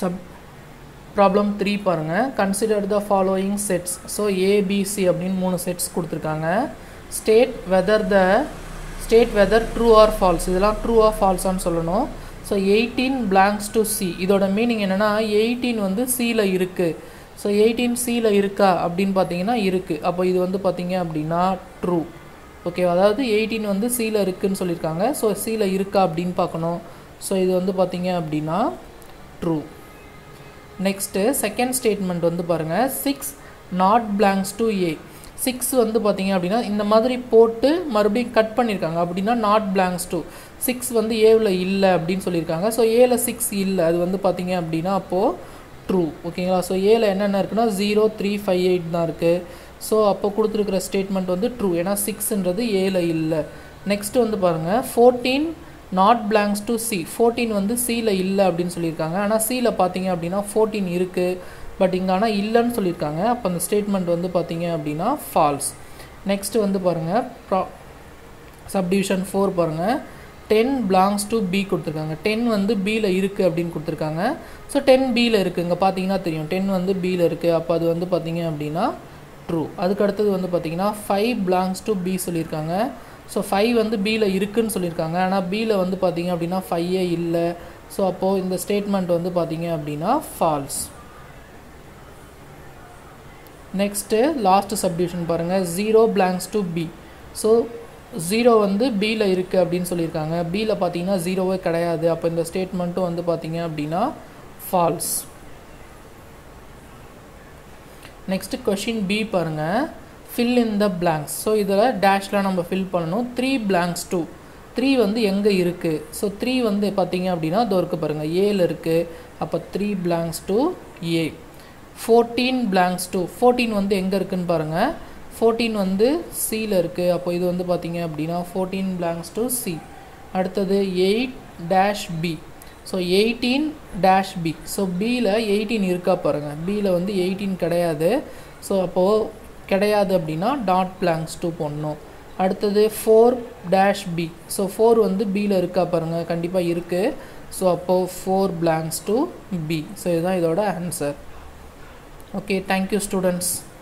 sub problem three பாருங்கள் consider the following sets so A B C அப்படின்னு மூணு செட்ஸ் கொடுத்துருக்காங்க state whether the state whether true or false இதெல்லாம் ட்ரூ ஆர் ஃபால்ஸான்னு சொல்லணும் so eighteen blanks to C இதோட மீனிங் என்னென்னா எயிட்டீன் வந்து சியில் இருக்குது ஸோ எயிட்டீன் சியில் இருக்கா அப்படின்னு பார்த்தீங்கன்னா இருக்குது அப்போ இது வந்து பார்த்தீங்க அப்படின்னா ட்ரூ ஓகே அதாவது எயிட்டீன் வந்து சியில் இருக்குன்னு சொல்லியிருக்காங்க ஸோ சியில் இருக்கா அப்படின்னு பார்க்கணும் ஸோ இது வந்து பார்த்தீங்க அப்படின்னா ட்ரூ நெக்ஸ்ட்டு செகண்ட் ஸ்டேட்மெண்ட் வந்து பாருங்கள் six not blanks to A six வந்து பார்த்தீங்க அப்படின்னா இந்த மாதிரி போட்டு மறுபடியும் கட் பண்ணியிருக்காங்க அப்படின்னா நாட் பிளாங்க்ஸ் டு சிக்ஸ் வந்து ஏவில் இல்லை அப்படின்னு சொல்லியிருக்காங்க ஸோ ஏல சிக்ஸ் இல்லை அது வந்து பார்த்தீங்க அப்படின்னா அப்போது ட்ரூ ஓகேங்களா ஸோ ஏல என்னென்ன இருக்குன்னா ஜீரோ த்ரீ ஃபைவ் எயிட் தான் இருக்குது ஸோ அப்போ கொடுத்துருக்குற ஸ்டேட்மெண்ட் வந்து ட்ரூ ஏன்னா சிக்ஸ்ன்றது ஏல இல்லை நெக்ஸ்ட் வந்து பாருங்கள் fourteen not blanks to C fourteen வந்து சியில் இல்லை அப்படின்னு சொல்லியிருக்காங்க ஆனால் சியில் பார்த்தீங்க அப்படின்னா ஃபோர்டீன் இருக்குது பட் இங்கே ஆனால் இல்லைன்னு சொல்லியிருக்காங்க அப்போ அந்த ஸ்டேட்மெண்ட் வந்து பார்த்தீங்க அப்படின்னா ஃபால்ஸ் நெக்ஸ்ட் வந்து பாருங்கள் ப்ரா சப்டிவிஷன் ஃபோர் பாருங்கள் டென் பிலாங்ஸ் டு பி கொடுத்துருக்காங்க டென் வந்து பியில் இருக்குது அப்படின்னு கொடுத்துருக்காங்க ஸோ டென் பியில் இருக்குது இங்கே பார்த்தீங்கன்னா தெரியும் டென் வந்து பியில் இருக்குது அப்போ அது வந்து பார்த்தீங்க அப்படின்னா ட்ரூ அதுக்கு அடுத்தது வந்து பார்த்தீங்கன்னா ஃபைவ் பிலாங்ஸ் டு பி சொல்லியிருக்காங்க ஸோ ஃபைவ் வந்து பியில் இருக்குன்னு சொல்லியிருக்காங்க ஆனால் பியில் வந்து பார்த்தீங்க அப்படின்னா ஃபைவே இல்லை ஸோ அப்போது இந்த ஸ்டேட்மெண்ட் வந்து பார்த்தீங்க அப்படின்னா ஃபால்ஸ் நெக்ஸ்ட்டு லாஸ்ட் சப்டிவிஷன் பாருங்கள் zero blanks to B so zero வந்து பியில் இருக்குது அப்படின்னு சொல்லியிருக்காங்க பியில் பார்த்தீங்கன்னா ஜீரோவே கிடையாது அப்போ இந்த ஸ்டேட்மெண்ட்டும் வந்து பார்த்தீங்க அப்படின்னா ஃபால்ஸ் நெக்ஸ்ட்டு கொஷின் பி பாருங்கள் fill in the blanks so இதில் டேஷில் நம்ம ஃபில் பண்ணணும் த்ரீ பிளாங்க்ஸ் டூ த்ரீ வந்து எங்கே இருக்குது ஸோ த்ரீ வந்து பார்த்தீங்க அப்படின்னா இதோ இருக்குது பாருங்கள் ஏல இருக்குது அப்போ three blanks to A fourteen blanks to fourteen வந்து எங்கே இருக்குன்னு பாருங்கள் ஃபோர்டீன் வந்து சியில் இருக்குது அப்போ இது வந்து பார்த்தீங்க அப்படின்னா ஃபோர்டீன் பிளாங்க்ஸ் டு சி அடுத்தது eight dash B so eighteen dash B so பியில் எயிட்டீன் இருக்கா பாருங்கள் பியில் வந்து எயிட்டீன் கிடையாது ஸோ அப்போது கிடையாது அப்படின்னா டாட் பிளாங்க்ஸ் டூ போடணும் அடுத்தது four dash B so four வந்து பியில் இருக்கா பாருங்கள் கண்டிப்பாக இருக்குது ஸோ அப்போது four blanks to B so இதுதான் இதோட ஆன்சர் ஓகே தேங்க்யூ ஸ்டூடெண்ட்ஸ்